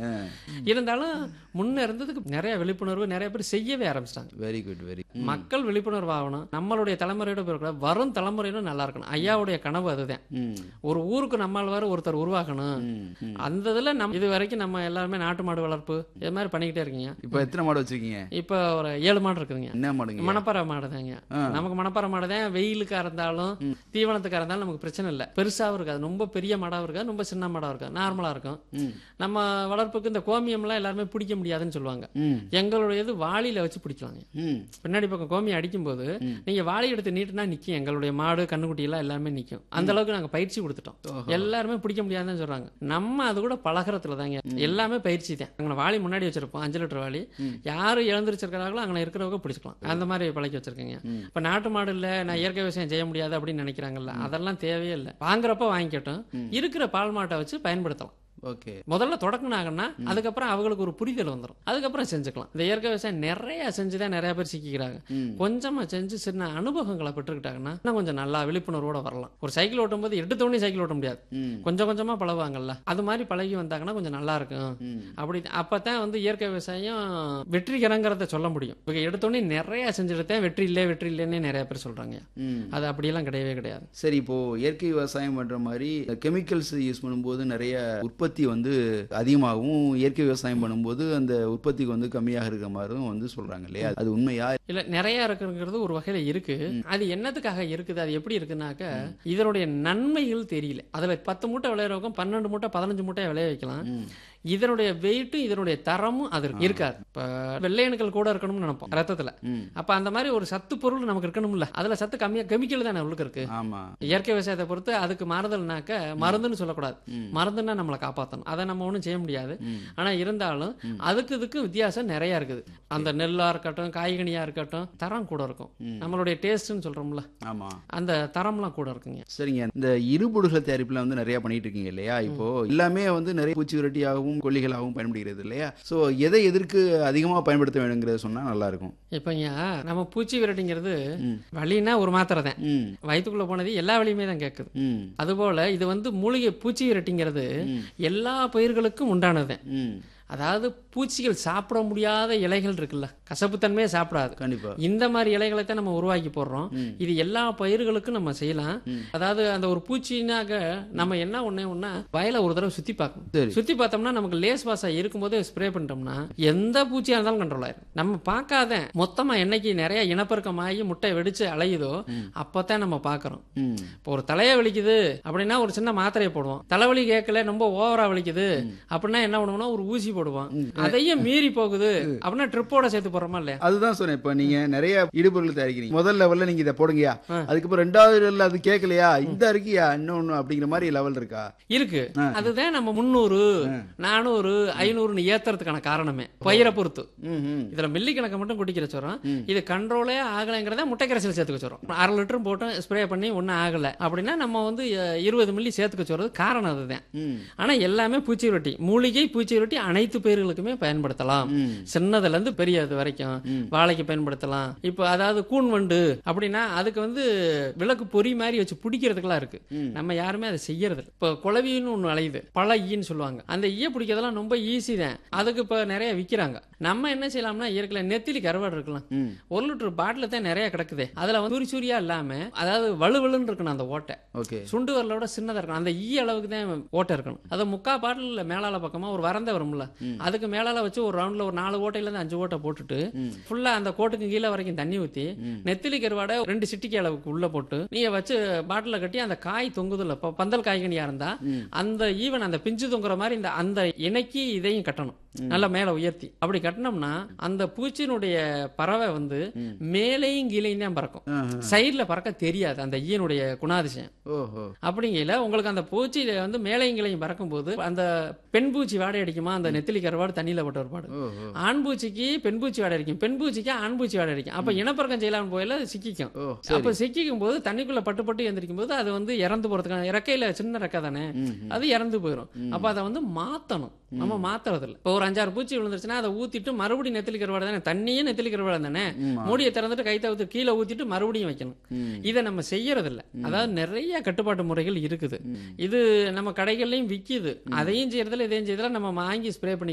இருந்தாலும் முன்ன இருந்ததுக்கு நிறைய விழிப்புணர்வு நிறைய பேர் செய்யவே ஆரம்பிச்சிட்டாங்க வெரி குட் வெரி மக்கள் விழிப்புணர்வு ஆகணும் நம்மளுடைய தலைமுறையோட போய் வரும் தலைமுறையிலும் நல்லா இருக்கணும் ஐயாவுடைய கனவு அதுதான் ம் ஒரு ஊருக்கு நம்மால் ஒருத்தர் உருவாக்கணும் ம், ம். அந்த இதில் நம்ம இது வரைக்கும் நம்ம எல்லாருமே நாட்டு மாடு வளர்ப்பு இது மாதிரி பண்ணிக்கிட்டே இருக்கீங்க இப்போ எத்தனை மாடு வச்சிருக்கீங்க இப்போ ஒரு ஏழு மாடு இருக்குதுங்க என்ன மாடுங்க மணப்பாறை மாடு தாங்க நமக்கு மணப்பாறை மாடு தான் வெயிலுக்கா இருந்தாலும் தீவனத்துக்கா இருந்தாலும் நமக்கு பிரச்சனை இல்லை பெருசாகவும் இருக்காது ரொம்ப பெரிய மாடாகவும் இருக்காது ரொம்ப சின்ன மாடாகவும் இருக்காது நார்மலாக இருக்கும் ம் நம்ம வளர்ப்புக்கு இந்த கோமியம்லாம் எல்லாருமே பிடிக்க முடியாதுன்னு சொல்லுவாங்க ம் எங்களுடையது வாளியில வச்சு பிடிக்கலாங்க ம் பின்னாடி பக்கம் கோமியம் அடிக்கும்போது நீங்க வாளி எடுத்து நீட்டுனா நிக்கும் எங்களுடைய மாடு கண்ணுக்குட்டி எல்லாம் எல்லாமே நிக்கும் அந்த அளவுக்கு நாங்க பயிற்சி கொடுத்துட்டோம் எல்லாருமே பிடிக்க முடியாதுன்னு சொல்றாங்க நம்ம அது கூட பழகுறதுல தாங்க எல்லாமே பயிற்சி தான் அங்கே வாளி முன்னாடி வச்சிருப்போம் அஞ்சு லிட்டர் வாளி யாரு எழுந்திருச்சிருக்கிறாங்களோ அங்கே இருக்கிறவங்க பிடிச்சிக்கலாம் அந்த மாதிரி பழக்கி வச்சிருக்கீங்க இப்ப நாட்டு மாடு இல்ல நான் இயற்கை விவசாயம் செய்ய முடியாது அப்படின்னு நினைக்கிறாங்கல்ல அதெல்லாம் தேவையே இல்லை வாங்குறப்ப வாங்கிக்கட்டும் இருக்கிற பால் மாட்டை வச்சு பயன்படுத்தலாம் ஓகே முதல்ல தொடக்குனாங்கன்னா அதுக்கப்புறம் அவங்களுக்கு ஒரு புரிதல் வந்துடும் அதுக்கப்புறம் செஞ்சுக்கலாம் இந்த இயற்கை விவசாயம் நிறைய செஞ்சுதான் நிறைய பேர் சிக்கிக்கிறாங்க கொஞ்சமா செஞ்சு சின்ன அனுபவங்களை பெற்றுக்கிட்டாங்கன்னா இன்னும் கொஞ்சம் நல்லா விழிப்புணர்வோட வரலாம் ஒரு சைக்கிள் ஓட்டும் போது எடுத்தோடனே சைக்கிள் ஓட்ட முடியாது ம் கொஞ்சம் கொஞ்சமா பழகுவாங்கல்ல அது மாதிரி பழகி வந்தாங்கன்னா கொஞ்சம் நல்லா இருக்கும் ம் அப்படி அப்பதான் வந்து இயற்கை விவசாயம் வெற்றிகரங்கிறத சொல்ல முடியும் இப்போ எடுத்தோடனே நிறைய செஞ்சுட்டு வெற்றி இல்லை வெற்றி இல்லைன்னு நிறைய பேர் சொல்றாங்க ம் அது அப்படியெல்லாம் கிடையவே கிடையாது சரி இப்போ இயற்கை விவசாயம் பண்ற மாதிரி கெமிக்கல்ஸ் யூஸ் பண்ணும்போது நிறைய உற்பத்தி வந்து அதிகமாகவும் இயற்கை விவசாயம் பண்ணும்போது அந்த உற்பத்திக்கு வந்து கம்மியாக இருக்கிற மாதிரியும் வந்து சொல்றாங்க இல்லையா அது உண்மையா இல்ல நிறைய இருக்குங்கிறது ஒரு வகையில இருக்கு அது என்னத்துக்காக இருக்குது அது எப்படி இருக்குனாக்க இதனுடைய நன்மைகள் தெரியல அதுல பத்து மூட்டை விளையிறவங்க பன்னெண்டு மூட்டை பதினஞ்சு மூட்டை விளைய வைக்கலாம் இதனுடைய வெயிட்டும் இதனுடைய தரமும் அது இருக்கு- இருக்காது இப்ப வெள்ளையணுக்கள் கூட இருக்கணும்னு நினைப்போம் ரத்தத்துல ம் அப்ப அந்த மாதிரி ஒரு சத்து பொருள் நமக்கு இருக்கணும்ல அதுல சத்து கம்மியா கெமிக்கல் தானே உள்ளுக்கு இருக்கு ஆமா இயற்கை விவசாயத்தை பொறுத்து அதுக்கு மாறுதல்னாக்க மருந்துன்னு சொல்லக்கூடாது மருந்துன்னா நம்மளை காப்பாற்றணும் அதை நம்ம ஒன்றும் செய்ய முடியாது ஆனா இருந்தாலும் அதுக்கு இதுக்கு வித்தியாசம் நிறைய இருக்குது அந்த நெல்லா இருக்கட்டும் காய்கனியா இருக்கட்டும் தரம் கூட இருக்கும் நம்மளுடைய டேஸ்ட்னு சொல்றோம்ல ஆமா அந்த தரம்லாம் கூட இருக்குங்க சரிங்க இந்த இருபொருள்கள் தயாரிப்புல வந்து நிறைய பண்ணிட்டு இருக்கீங்க இல்லையா இப்போ எல்லாமே வந்து நிறைய பூச்சி விரட்டியாகவும் கொல்லிகளாகவும் பயன்படுகிறது இல்லையா சோ எதை எதற்கு அதிகமா பயன்படுத்த வேணுங்கிறத சொன்னா நல்லா இருக்கும் இப்போங்க நம்ம பூச்சி விரட்டிங்கிறது வலின்னா ஒரு மாத்திரை தான் ம் வயிற்றுக்குள்ள போனது எல்லா வழியுமே தான் கேட்குது ம் அதுபோல இது வந்து மூலிகை பூச்சி விரட்டிங்கிறது எல்லா பயிர்களுக்கும் உண்டானது ம் அதாவது பூச்சிகள் சாப்பிட முடியாத இலைகள் இருக்குல்ல கசப்புத்தன்மையே சாப்பிடாது கண்டிப்பா இந்த மாதிரி இலைகளை தான் நம்ம உருவாக்கி போடுறோம் இது எல்லா பயிர்களுக்கும் நம்ம செய்யலாம் அதாவது அந்த ஒரு பூச்சினாக்க நம்ம என்ன ஒண்ணே ஒண்ணா வயலை ஒரு தடவை சுத்தி சரி. பார்க்கணும் சுத்தி பார்த்தோம்னா நமக்கு லேஸ் வாசா இருக்கும்போதே ஸ்ப்ரே பண்ணிட்டோம்னா எந்த பூச்சியா இருந்தாலும் கண்ட்ரோல் ஆயிரும் நம்ம பார்க்காத மொத்தமா என்னைக்கு நிறைய இனப்பெருக்கமாகி முட்டை வெடிச்சு அலையுதோ அப்பதான் நம்ம பார்க்கறோம் ம் இப்போ ஒரு தலையை வலிக்குது அப்படின்னா ஒரு சின்ன மாத்திரையை போடுவோம் தலைவலி கேட்கல ரொம்ப ஓவரா வலிக்குது அப்படின்னா என்ன பண்ணுவோம்னா ஒரு ஊசி போடுவோம் அதையும் மீறி போகுது அப்படின்னா ட்ரிப்போட சேர்த்து போடுறோமா இல்லையா அதுதான் சொன்னேன் இப்ப நீங்க நிறைய இடுபொருள் தயாரிக்கிறீங்க முதல் லெவல்ல நீங்க இதை போடுங்கயா அதுக்கப்புறம் ரெண்டாவது லெவல்ல அது கேட்கலையா இந்த இருக்கியா இன்னொன்னு அப்படிங்கிற மாதிரி லெவல் இருக்கா இருக்கு அதுதான் நம்ம முந்நூறு நானூறு ஐநூறுன்னு ஏத்துறதுக்கான காரணமே பயிரை பொறுத்து ம் ம் இதுல மில்லி கணக்கை மட்டும் குடிக்கிற சொல்றோம் இது கண்ட்ரோலே ஆகலைங்கிறத முட்டை கரைசல் சேர்த்துக்க சொல்றோம் அரை லிட்டரும் போட்டு ஸ்ப்ரே பண்ணி ஒன்றும் ஆகல அப்படின்னா நம்ம வந்து அஹ், இருபது மில்லி சேர்த்துக்க சொல்றது காரணம் அதுதான் ம் ஆனா எல்லாமே பூச்சி ரொட்டி மூலிகை பூச்சி ரொட்டி அனைத்து பயிர்களுக்குமே பயன்படுத்தலாம் ம். சின்னதுல இருந்து பெரியது வரைக்கும் வாழைக்கு பயன்படுத்தலாம் இப்போ அதாவது கூன் வண்டு அப்படின்னா அதுக்கு வந்து விளக்கு பொறி மாதிரி வச்சு பிடிக்கிறதுக்கெல்லாம் இருக்கு நம்ம யாருமே அதை செய்யறது இல்ல. இப்போ குளவின்னு ஒண்ணு அலையுது பல ஈன்னு சொல்லுவாங்க அந்த ஈய பிடிக்கிறதெல்லாம் ரொம்ப ஈஸி தான் அதுக்கு இப்போ நிறைய விக்கிறாங்க நம்ம என்ன செய்யலாம்னா இயற்கையில நெத்திலி கருவாடு இருக்கலாம் ம். ஒரு லிட்டர் பாட்டில் தான் நிறைய கிடக்குது அதுல வந்து சூரி சூரியா இல்லாம அதாவது வலுவலுன்னு இருக்கணும் அந்த ஓட்டை ஓகே சுண்டு வரலோட சின்னதா இருக்கணும் அந்த ஈ அளவுக்கு தான் ஓட்டை இருக்கணும் அதை முக்கா பாட்டில் மேலால பக்கமா ஒரு வரந்த வரும்ல அதுக்கு மேலால வச்சு ஒரு ரவுண்ட்ல ஒரு நாலு ஓட்டையில இருந்து அஞ்சு ஓட்டை போட்டுட்டு ஃபுல்லா அந்த கோட்டுக்கு கீழே வரைக்கும் தண்ணி ஊத்தி நெத்திலி கருவாடை ரெண்டு சிட்டிக்கு அளவுக்கு உள்ள போட்டு நீங்க வச்சு பாட்டில கட்டி அந்த காய் தொங்குதுல இப்போ பந்தல் காய்கனியா இருந்தா அந்த ஈவன் அந்த பிஞ்சு தொங்குற மாதிரி இந்த அந்த இணைக்கி இதையும் கட்டணும் நல்லா மேல உயர்த்தி அப்படி கட்டினோம்னா அந்த பூச்சியினுடைய பறவை வந்து மேலேயும் கீழேயும் தான் பறக்கும் சைடுல பறக்க தெரியாது அந்த ஈயனுடைய குணாதிசயம் ஓஹோ அப்படிங்கல உங்களுக்கு அந்த பூச்சியில வந்து மேலையும் கிளையும் பறக்கும்போது அந்த பெண் பூச்சி வாடை அடிக்குமா அந்த நெத்திலி கருவாடு தண்ணியில போட்ட ஒரு பாடு ஓஹோ ஆண் பூச்சிக்கு பெண் பூச்சி வாடை அடிக்கும் பெண் பூச்சிக்கு ஆண் பூச்சி வாடை அடிக்கும் அப்ப இனப்பெருக்கம் செய்யலாம்னு போயில சிக்கிக்கும் ஓ அப்ப சிக்கிக்கும் போது தண்ணிக்குள்ள பட்டு பட்டு எந்திரிக்கும் போது அது வந்து இறந்து போறதுக்கான இறக்கையில சின்ன ரெக்கை தானே அது இறந்து போயிடும் அப்ப அதை வந்து மாத்தணும் நம்ம மாத்துறது இல்ல இப்போ ஒரு அஞ்சாறு பூச்சி விழுந்துருச்சுன்னா அதை ஊத்திட்டு மறுபடியும் நெத்திலி கருவாடு தானே தண்ணியே நெத்திலி கருவாடு தானே மூடியை திறந்துட்டு கை தவிர்த்து கீழே ஊத்திட்டு மறுபடியும் வைக்கணும் இதை நம்ம செய்யறது இல்ல அதாவது நிறைய கட்டுப்பாட்டு முறைகள் இருக்குது இது நம்ம கடைகள்லயும் விக்குது அதையும் செய்யறதுல இதையும் செய்யறதுல நம்ம வாங்கி ஸ்ப்ரே பண்ணி